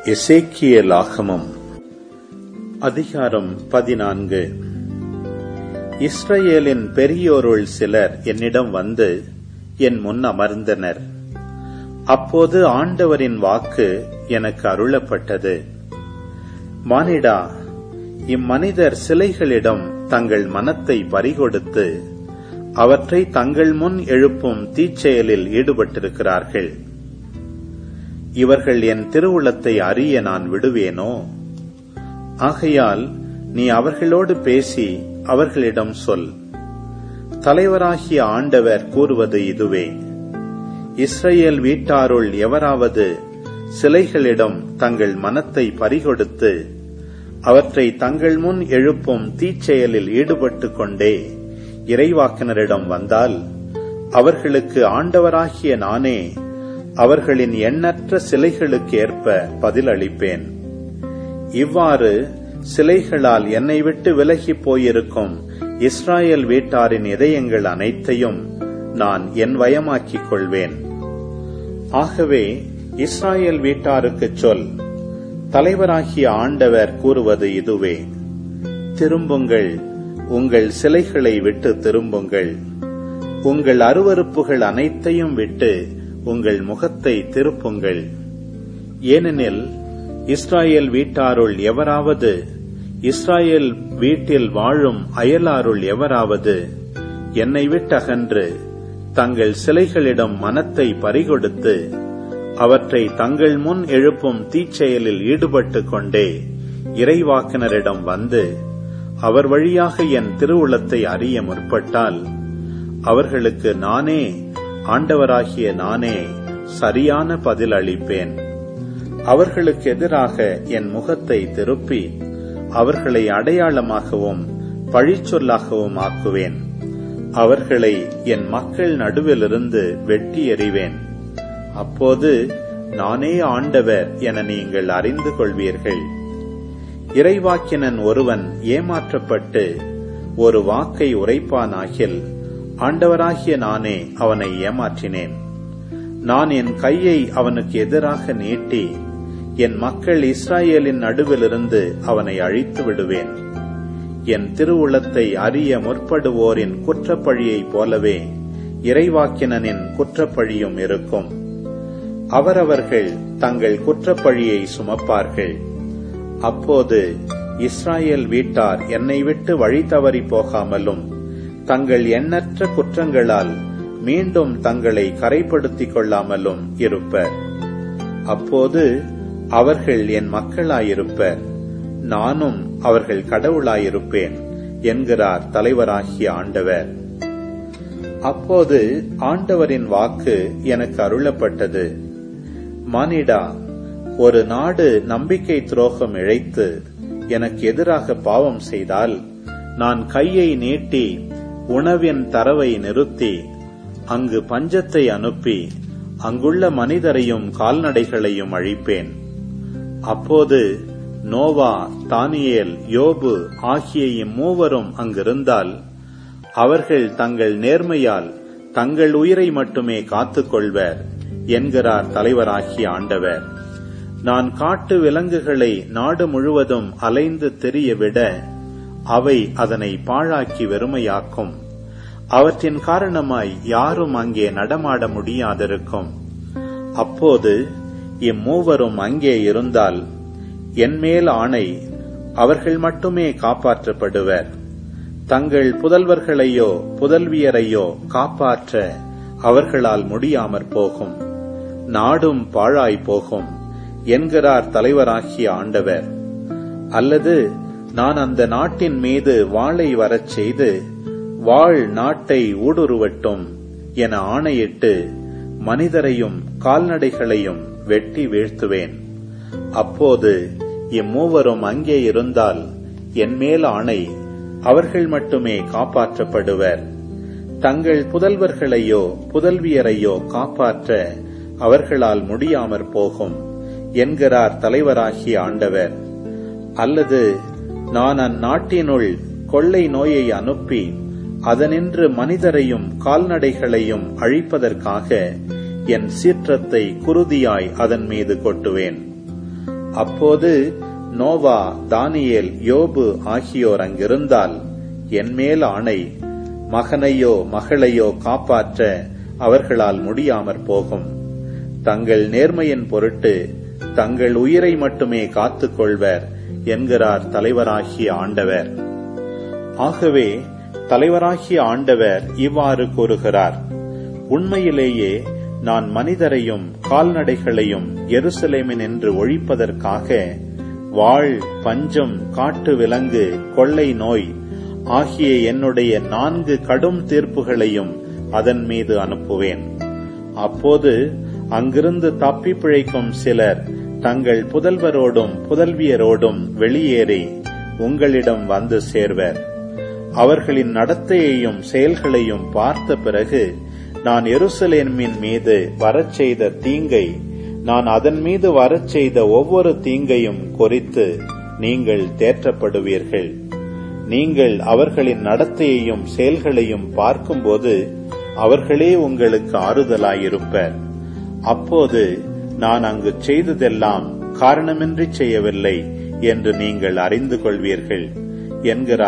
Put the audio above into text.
எசேக்கியலாகமம் அதிகாரம் பதினான்கு இஸ்ரவேலின் பெரியோருள் சிலர் என்னிடம் வந்து என் முன் அமர்ந்தனர் அப்போது ஆண்டவரின் வாக்கு எனக்கு அருளப்பட்டது மானிடா இம்மனிதர் சிலைகளிடம் தங்கள் மனத்தை பறிகொடுத்து அவற்றை தங்கள் முன் எழுப்பும் தீச்செயலில் ஈடுபட்டிருக்கிறார்கள் இவர்கள் என் திருவுளத்தை அறிய நான் விடுவேனோ ஆகையால் நீ அவர்களோடு பேசி அவர்களிடம் சொல் தலைவராகிய ஆண்டவர் கூறுவது இதுவே இஸ்ரேல் வீட்டாருள் எவராவது சிலைகளிடம் தங்கள் மனத்தை பறிகொடுத்து அவற்றை தங்கள் முன் எழுப்பும் தீச்செயலில் ஈடுபட்டுக் கொண்டே இறைவாக்கினரிடம் வந்தால் அவர்களுக்கு ஆண்டவராகிய நானே அவர்களின் எண்ணற்ற சிலைகளுக்கு ஏற்ப பதிலளிப்பேன் இவ்வாறு சிலைகளால் என்னை விட்டு விலகி போயிருக்கும் இஸ்ராயல் வீட்டாரின் இதயங்கள் அனைத்தையும் நான் என் வயமாக்கிக் கொள்வேன் ஆகவே இஸ்ராயல் வீட்டாருக்குச் சொல் தலைவராகிய ஆண்டவர் கூறுவது இதுவே திரும்புங்கள் உங்கள் சிலைகளை விட்டு திரும்புங்கள் உங்கள் அருவறுப்புகள் அனைத்தையும் விட்டு உங்கள் முகத்தை திருப்புங்கள் ஏனெனில் இஸ்ராயல் வீட்டாருள் எவராவது இஸ்ராயல் வீட்டில் வாழும் அயலாருள் எவராவது என்னை விட்டகன்று தங்கள் சிலைகளிடம் மனத்தை பறிகொடுத்து அவற்றை தங்கள் முன் எழுப்பும் தீச்செயலில் ஈடுபட்டுக் கொண்டே இறைவாக்கினரிடம் வந்து அவர் வழியாக என் திருவுளத்தை அறிய முற்பட்டால் அவர்களுக்கு நானே ஆண்டவராகிய நானே சரியான பதில் அளிப்பேன் அவர்களுக்கு எதிராக என் முகத்தை திருப்பி அவர்களை அடையாளமாகவும் பழிச்சொல்லாகவும் ஆக்குவேன் அவர்களை என் மக்கள் நடுவிலிருந்து வெட்டி எறிவேன் அப்போது நானே ஆண்டவர் என நீங்கள் அறிந்து கொள்வீர்கள் இறைவாக்கினன் ஒருவன் ஏமாற்றப்பட்டு ஒரு வாக்கை உரைப்பானாகில் ஆண்டவராகிய நானே அவனை ஏமாற்றினேன் நான் என் கையை அவனுக்கு எதிராக நீட்டி என் மக்கள் இஸ்ராயேலின் நடுவிலிருந்து அவனை அழித்து விடுவேன் என் திருவுளத்தை அறிய முற்படுவோரின் குற்றப்பழியைப் போலவே இறைவாக்கினனின் குற்றப்பழியும் இருக்கும் அவரவர்கள் தங்கள் குற்றப்பழியை சுமப்பார்கள் அப்போது இஸ்ராயேல் வீட்டார் என்னை விட்டு வழி தவறி போகாமலும் தங்கள் எண்ணற்ற குற்றங்களால் மீண்டும் தங்களை கரைப்படுத்திக் கொள்ளாமலும் இருப்பர் அப்போது அவர்கள் என் மக்களாயிருப்பர் நானும் அவர்கள் கடவுளாயிருப்பேன் என்கிறார் தலைவராகிய ஆண்டவர் அப்போது ஆண்டவரின் வாக்கு எனக்கு அருளப்பட்டது மானிடா ஒரு நாடு நம்பிக்கை துரோகம் இழைத்து எனக்கு எதிராக பாவம் செய்தால் நான் கையை நீட்டி உணவின் தரவை நிறுத்தி அங்கு பஞ்சத்தை அனுப்பி அங்குள்ள மனிதரையும் கால்நடைகளையும் அழிப்பேன் அப்போது நோவா தானியேல் யோபு ஆகிய இம்மூவரும் அங்கிருந்தால் அவர்கள் தங்கள் நேர்மையால் தங்கள் உயிரை மட்டுமே காத்துக் கொள்வர் என்கிறார் தலைவராகிய ஆண்டவர் நான் காட்டு விலங்குகளை நாடு முழுவதும் அலைந்து தெரிய விட அவை அதனை பாழாக்கி வெறுமையாக்கும் அவற்றின் காரணமாய் யாரும் அங்கே நடமாட முடியாதிருக்கும் அப்போது இம்மூவரும் அங்கே இருந்தால் என்மேல் ஆணை அவர்கள் மட்டுமே காப்பாற்றப்படுவர் தங்கள் புதல்வர்களையோ புதல்வியரையோ காப்பாற்ற அவர்களால் முடியாமற் போகும் நாடும் பாழாய் போகும் என்கிறார் தலைவராகிய ஆண்டவர் அல்லது நான் அந்த நாட்டின் மீது வாளை வரச் செய்து வாழ் நாட்டை ஊடுருவட்டும் என ஆணையிட்டு மனிதரையும் கால்நடைகளையும் வெட்டி வீழ்த்துவேன் அப்போது இம்மூவரும் அங்கே இருந்தால் என்மேல் ஆணை அவர்கள் மட்டுமே காப்பாற்றப்படுவர் தங்கள் புதல்வர்களையோ புதல்வியரையோ காப்பாற்ற அவர்களால் முடியாமற் போகும் என்கிறார் தலைவராகிய ஆண்டவர் அல்லது நான் அந்நாட்டினுள் கொள்ளை நோயை அனுப்பி அதனின்று மனிதரையும் கால்நடைகளையும் அழிப்பதற்காக என் சீற்றத்தை குருதியாய் அதன் மீது கொட்டுவேன் அப்போது நோவா தானியேல் யோபு ஆகியோர் அங்கிருந்தால் என்மேல் ஆணை மகனையோ மகளையோ காப்பாற்ற அவர்களால் முடியாமற் போகும் தங்கள் நேர்மையின் பொருட்டு தங்கள் உயிரை மட்டுமே காத்துக் கொள்வர் என்கிறார் தலைவராகிய ஆண்டவர் ஆகவே தலைவராகிய ஆண்டவர் இவ்வாறு கூறுகிறார் உண்மையிலேயே நான் மனிதரையும் கால்நடைகளையும் எருசலேமினின்று ஒழிப்பதற்காக வாழ் பஞ்சம் காட்டு விலங்கு கொள்ளை நோய் ஆகிய என்னுடைய நான்கு கடும் தீர்ப்புகளையும் அதன் மீது அனுப்புவேன் அப்போது அங்கிருந்து தப்பி பிழைக்கும் சிலர் தங்கள் புதல்வரோடும் புதல்வியரோடும் வெளியேறி உங்களிடம் வந்து சேர்வர் அவர்களின் நடத்தையையும் செயல்களையும் பார்த்த பிறகு நான் எருசலேமின் மீது வரச் செய்த தீங்கை நான் அதன் மீது வரச் செய்த ஒவ்வொரு தீங்கையும் குறித்து நீங்கள் தேற்றப்படுவீர்கள் நீங்கள் அவர்களின் நடத்தையையும் செயல்களையும் பார்க்கும்போது அவர்களே உங்களுக்கு ஆறுதலாயிருப்பர் அப்போது நான் அங்கு செய்ததெல்லாம் காரணமின்றி செய்யவில்லை என்று நீங்கள் அறிந்து கொள்வீர்கள் என்கிறார்